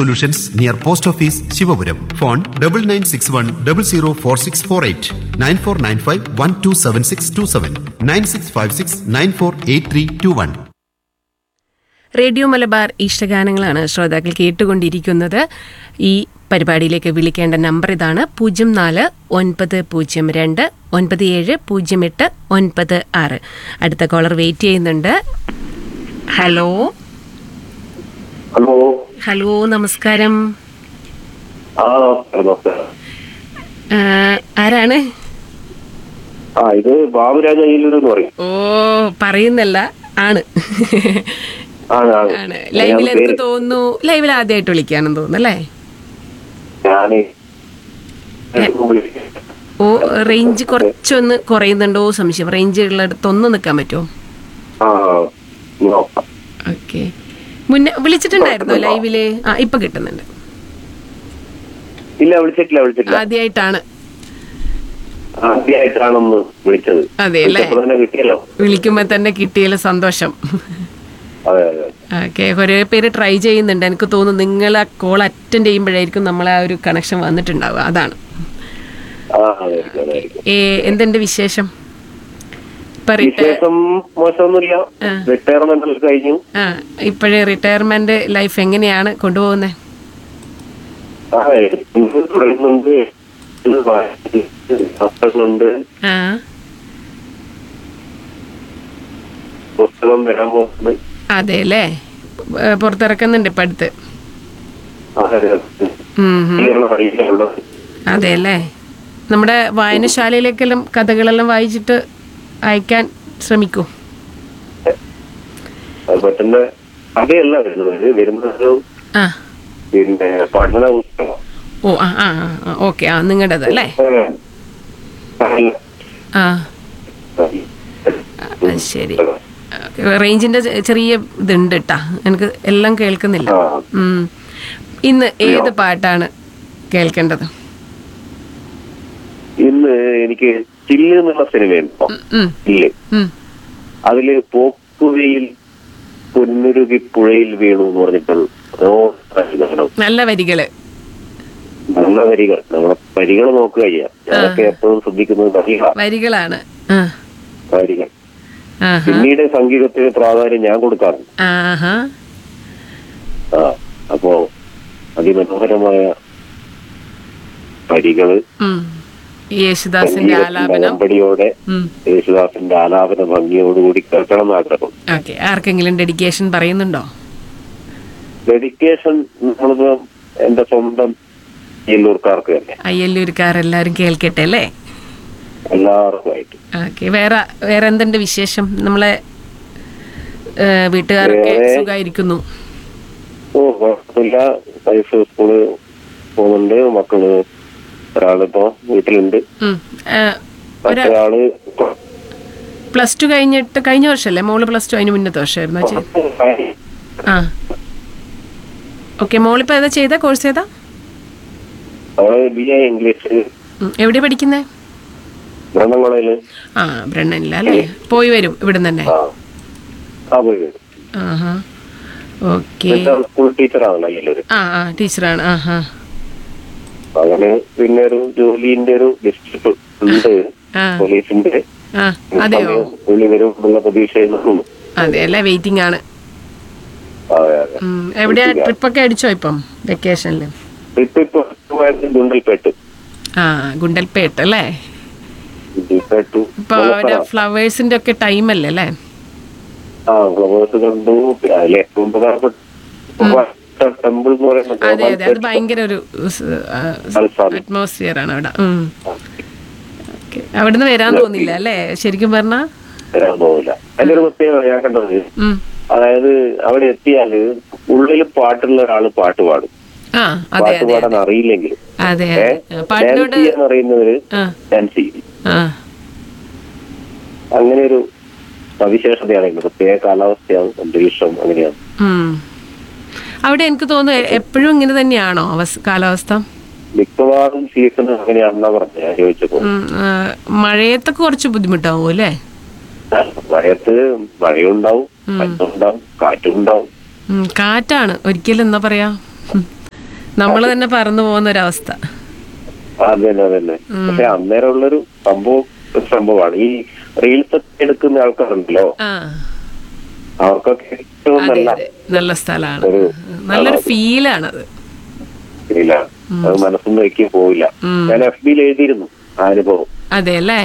Solutions near post office Sivapuram phone double nine six one double zero four six four eight nine four nine five one two seven six two seven nine six five six nine four eight three two one radio Malabar ഇഷ്ടഗാനങ്ങളാണ് ശ്രോതാക്കൾ കേട്ടുകൊണ്ടിരിക്കുന്നത് ഈ പരിപാടിയിലേക്ക് വിളിക്കേണ്ട number ഇതാണ് പൂജ്യം നാല് ഒൻപത് പൂജ്യം രണ്ട് ഒൻപത് ഏഴ് പൂജ്യം എട്ട് ഒൻപത് ആറ് അടുത്ത കോളർ വെയിറ്റ് ചെയ്യുന്നുണ്ട് ഹലോ ഹലോ ഹലോ നമസ്കാരം ആ നമസ്കാരം നമസ്കാരം ആ, ആരാണ് ആ ഇത് ബാബുരാജ അയ്യല്ലൂർ എന്ന് പറയും ഓ പറയുന്നല്ല ആണ് ആണ് ആണ് ആണ് ലൈവിൽ ഞാൻ എനിക്ക് പേര് തോന്നുന്നു ലൈവിൽ ആദ്യമായിട്ട് വിളിക്കാനെന്ന് തോന്നുന്നു അല്ലേ ഞാന് ഓ റേഞ്ച് കുറച്ചൊന്ന് കുറയുന്നുണ്ടോ സംശയം റേഞ്ച് ഉള്ളിടത്ത് ഒന്ന് നിൽക്കാൻ പറ്റുമോ ആ നോക്കാം ഓക്കെ മുന്നേ വിളിച്ചിട്ടുണ്ടായിരുന്നോ ലൈവില് ആ ഇപ്പൊ കിട്ടുന്നുണ്ട് ഇല്ല വിളിച്ചിട്ടില്ല വിളിച്ചിട്ടില്ല ആദ്യമായിട്ടാണ് ആദ്യമായിട്ടാണൊന്ന് വിളിച്ചത് അതെ അല്ലേ? വിളിച്ചപ്പോൾ തന്നെ കിട്ടിയല്ലോ വിളിക്കുമ്പോ തന്നെ കിട്ടിയതിൽ സന്തോഷം അതെ അതെ ഓക്കെ കുറേ പേര് ട്രൈ ചെയ്യുന്നുണ്ട് എനിക്ക് തോന്നുന്നു നിങ്ങൾ ആ കോൾ അറ്റൻഡ് ചെയ്യുമ്പോഴായിരിക്കും നമ്മളെ ആ ഒരു കണക്ഷൻ വന്നിട്ടുണ്ടാവുക അതാണ് ആ അതായിരിക്കും അതായിരിക്കും ഏ എന്തുണ്ട് വിശേഷം ഇപ്പൊ റിട്ടയർ വിശേഷം മോശമൊന്നുമില്ല ആ. റിട്ടയർമെന്റ് ഒക്കെ കഴിഞ്ഞു ആ ഇപ്പോഴേ റിട്ടയർമെന്റ് ലൈഫ് എങ്ങനെയാണ് കൊണ്ടുപോകുന്നത് ആ ഇത് തുടങ്ങുന്നുണ്ട് ഇത് വായിക്കുന്നുണ്ട് ആ പുസ്തകം വരാൻ പോകുന്നുണ്ട് അതെ അല്ലേ ഏ, പുറത്തിറക്കുന്നുണ്ട് ഇപ്പം അടുത്ത് അതെ അതെ ഉം, ഉം. കേരള പഠിക്കാനുള്ളത് അതെ അല്ലേ നമ്മുടെ വായനശാലയിലേക്കെല്ലാം കഥകളെല്ലാം വായിച്ചിട്ട് അയക്കാൻ ശ്രമിക്കൂ അത് പറ്റുന്ന കഥയല്ല വരുന്നത് വരുന്നത് ആ പിന്നെ പഠന പുസ്തകം ഓ ആ ആ ആ ഓക്കെ ആ നിങ്ങളുടേത് അല്ലേ ആ ആ, ശരി റേഞ്ചിന്റെ ചെറിയ ഇതുണ്ട് കേട്ടാ എനിക്ക് എല്ലാം കേൾക്കുന്നില്ല ആ. ഉം. ഇന്ന് ഏത് പാട്ടാണ് കേൾക്കേണ്ടത് ഇന്ന് എനിക്ക് ചില്ല് എന്നുള്ള സിനിമയുണ്ടോ ഉം, ചില്ല് ഉം. അതില് പോക്കുവയിൽ പൊന്നുരുകി പുഴയിൽ വീണു എന്ന് പറഞ്ഞിട്ട് ഗാനം. നല്ല വരികള് നല്ല വരികൾ നമ്മളെ വരികൾ നോക്കുക ചെയ്യാം ഞാനൊക്കെ എപ്പോഴും ശ്രദ്ധിക്കുന്നത് വരികളാ വരികളാണ് ആ വരികൾ ആഹാ പിന്നീട് സംഗീതത്തിന് പ്രാധാന്യം ഞാൻ കൊടുക്കാറുണ്ട് ആഹാ ആ അപ്പോ അതിമനോഹരമായ വരികള് ഉം. യേശുദാസിന്റെ ആലാപനം അകമ്പടിയോടെ ഉം. യേശുദാസിന്റെ ആലാപന ഭംഗിയോടുകൂടി കേൾക്കണം എന്ന് ആഗ്രഹം ഓക്കെ ആർക്കെങ്കിലും ഡെഡിക്കേഷൻ പറയുന്നുണ്ടോ ഡെഡിക്കേഷൻ നമ്മളിപ്പോ എന്റെ സ്വന്തം എല്ലൂർക്കാർക്ക് തന്നെ അയ്യല്ലൂർക്കാരെല്ലാരും കേൾക്കട്ടെ അല്ലേ എല്ലാവർക്കുമായിട്ട് ഓക്കെ വേറെ വേറെ എന്തുണ്ട് വിശേഷം നമ്മളെ ഏ, വീട്ടുകാരൊക്കെ വേറെ- സുഖമായിരിക്കുന്നു ഓ കുഴപ്പമില്ല വൈഫ് സ്കൂള് പോകുന്നുണ്ട് മക്കള് ഒരാളിപ്പോ വീട്ടിലുണ്ട് ഉം. ഏ, ഒരാ മറ്റൊരാള് പ്ലസ് ടു കഴിഞ്ഞിട്ട് കഴിഞ്ഞ വർഷമല്ലേ മോള് പ്ലസ് ടു അതിന് മുന്നത്തെ വർഷമായിരുന്നു ചെയ്ത് ആ ഓക്കെ മോളിപ്പോ ഏതാ ചെയ്ത കോഴ്സ് ഏതാ അവള് ബി എ ഇംഗ്ലീഷ് ഉം. എവിടെയാ പഠിക്കുന്നേ ബ്രഹ്മകുളയില് ആ ബ്രണ്ണനില്ല അല്ലേ പോയി വരും ഇവിടുന്ന് തന്നെ ആ ആ പോയി വരും. ആഹാ ഓക്കെ പിന്നെ അവള് സ്കൂൾ ടീച്ചറാണല്ലോ അയ്യല്ലൂര് ആ ആ ടീച്ചറാണ് ആഹാ അങ്ങനെ പിന്നെ ഒരു ജോലിന്റെ ഒരു ഡിസ്ട്രിക്ട് ഉണ്ട് ആ പോലീസിന്റെ ആ അതെയോ സമയം പുള്ളി വരും എന്നുള്ള പ്രതീക്ഷയിലും അതെ അല്ലേ വെയിറ്റിംഗ് ആണ് അതെ അതെ ഉം. എവിടെയാ ട്രിപ്പൊക്കെ അടിച്ചോ ഇപ്പം വെക്കേഷനിൽ ഇപ്പൊ ഇപ്പൊ പോയത് ഗുണ്ടൽപേട്ട് ആ ഗുണ്ടൽപേട്ട് അല്ലേ ഗുണ്ടൽപേട്ടു ഇപ്പൊ ഒരു ഫ്ലവേഴ്സിന്റെ ഒക്കെ ടൈം അല്ലേ അല്ലേ ആ ഫ്ലവേഴ്സ് കണ്ടു അതിലെ ഏറ്റവും പ്രധാനപ്പെട്ട ടെമ്പിൾ എന്ന് പറയുന്നത് അതെ അതെ അത് ഭയങ്കര ഒരു അൽസാദ്. അറ്റ്മോസ്ഫിയർ ആണ് അവിടെ ഉം. Okay. അവിടുന്ന് വരാൻ തോന്നില്ല അല്ലേ ശരിക്കും പറഞ്ഞാ വരാൻ പോകില്ല അതിന്റെ ഒരു പ്രത്യേകത ഞാൻ കണ്ടത് ഉം. അതായത് അവിടെ എത്തിയാല് ഉള്ളിൽ പാട്ടുള്ള ഒരാള് പാട്ട് പാടും ആ അതെ പാട്ട് അതെ പാടാൻ അറിയില്ലെങ്കിൽ അതെ ഏ അതെ പാട്ടിനോട് ഡാൻസ് ചെയ്യാൻ അറിയുന്നവര് ആ ഡാൻസ് ചെയ്യും ആ അങ്ങനെ ഒരു സവിശേഷതയാണ് ഇതിന്. പ്രത്യേക കാലാവസ്ഥയാണ് അന്തരീക്ഷം അങ്ങനെയാണ് ഉം. അവിടെ എനിക്ക് തോന്നുന്നു എ- എപ്പോഴും ഇങ്ങനെ തന്നെയാണോ അവസ്ഥ കാലാവസ്ഥ മിക്കവാറും സീസൺ അങ്ങനെയാണെന്നാ പറഞ്ഞത് ഞാൻ ചോദിച്ചപ്പോ ഉം, ആ, മഴയത്തൊക്കെ കുറച്ച് ബുദ്ധിമുട്ടാവും അല്ലേ മഴയത്ത് മഴയുണ്ടാവും മഞ്ഞുണ്ടാവും കാറ്റുണ്ടാവും ഉം, കാറ്റാണ് ഒരിക്കലും എന്താ പറയാ ഉം, നമ്മൾ തന്നെ പറന്നു പോകുന്ന ഒരവസ്ഥ അതന്നെ അതന്നെ പക്ഷെ അന്നേരം ഉള്ളൊരു സംഭവം ഒരു സംഭവമാണ് ഈ റീൽസ് ഒക്കെ എടുക്കുന്ന ആൾക്കാരുണ്ടല്ലോ ആ അവർക്കൊക്കെ ഏറ്റവും അതെ നല്ല അതെ നല്ല സ്ഥലമാണ് ഒരു നല്ലൊരു ഫീലാണത് ഫീലാണ് അത് മനസ്സൊന്നും വെക്കി പോവില്ല ഉം. ഞാൻ എഫ് ബിയിൽ എഴുതിയിരുന്നു ആ അനുഭവം അതെ അല്ലേ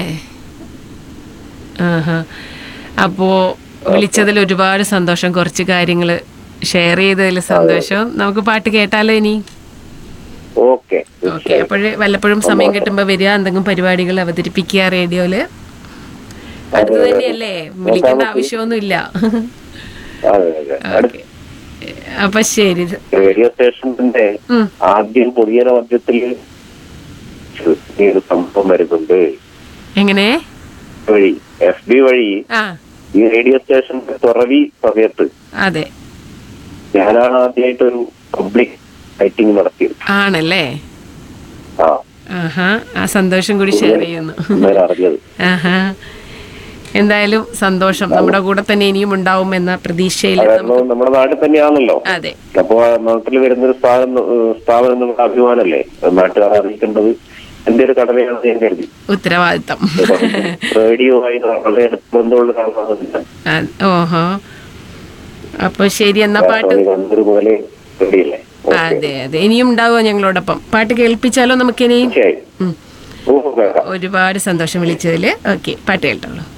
ആഹാ അപ്പോ വിളിച്ചതിൽ ഒരുപാട് സന്തോഷം കുറച്ച് കാര്യങ്ങൾ ഷെയർ ചെയ്തതിൽ സന്തോഷം നമുക്ക് പാട്ട് കേട്ടാലോ ഇനി ഓക്കെ ഓക്കെ അപ്പോഴേ വല്ലപ്പോഴും സമയം കിട്ടുമ്പോൾ വരിക എന്തെങ്കിലും പരിപാടികൾ അവതരിപ്പിക്കുക റേഡിയോയില് അടുത്ത് തന്നെയല്ലേ വിളിക്കേണ്ട ആവശ്യമൊന്നുമില്ല അതെ അതെ ഓക്കെ അപ്പൊ ശരി റേഡിയോ സ്റ്റേഷന്റെ ഉം. ആദ്യം പൊടിയന മധ്യത്തിൽ ഒരു സംഭവം വരുന്നുണ്ട് എങ്ങനെ വഴി എഫ് ബി വഴി ആ ഈ റേഡിയോ സ്റ്റേഷന്റെ തുറവി സമയത്ത് അതെ ഞാനാണ് ആദ്യമായിട്ടൊരു പബ്ലിക് മീറ്റിംഗ് നടത്തിയത് ആണല്ലേ ആ ആഹാ ആ സന്തോഷം കൂടി ഷെയർ ചെയ്യുന്നു അന്നേരം അറിഞ്ഞത് ആഹാ എന്തായാലും സന്തോഷം നമ്മുടെ കൂടെ തന്നെ ഇനിയും ഉണ്ടാവും എന്ന പ്രതീക്ഷയിൽ കാരണം നമ്മുടെ നാട്ടിൽ തന്നെയാണല്ലോ അതെ അപ്പോ ആ നാട്ടിൽ വരുന്നൊരു സ്ഥാപനം ഏഹ് സ്ഥാപനം നമ്മുടെ അഭിമാനല്ലേ നാട്ടുകാർ അറിയിക്കേണ്ടത് എന്റെ ഒരു കടമയാണെന്ന് ഞാൻ കരുതി ഉത്തരവാദിത്തം റേഡിയോ ആയി വളരെ അടുത്ത് ബന്ധമുള്ള കാണുന്നില്ല ആ, ഓഹോ അപ്പൊ ശരി എന്നാ പാട്ട് കണ്ണൂർ മുതലേ റെഡിയല്ലേ അതെ അതെ ഇനിയും ഉണ്ടാവുമോ ഞങ്ങളോടൊപ്പം പാട്ട് കേൾപ്പിച്ചാലോ നമുക്കിനി തീർച്ചയായും ഉം. ഓ കേൾക്കാം ഒരുപാട് സന്തോഷം വിളിച്ചതില് ഓക്കെ പാട്ട് കേട്ടോളൂ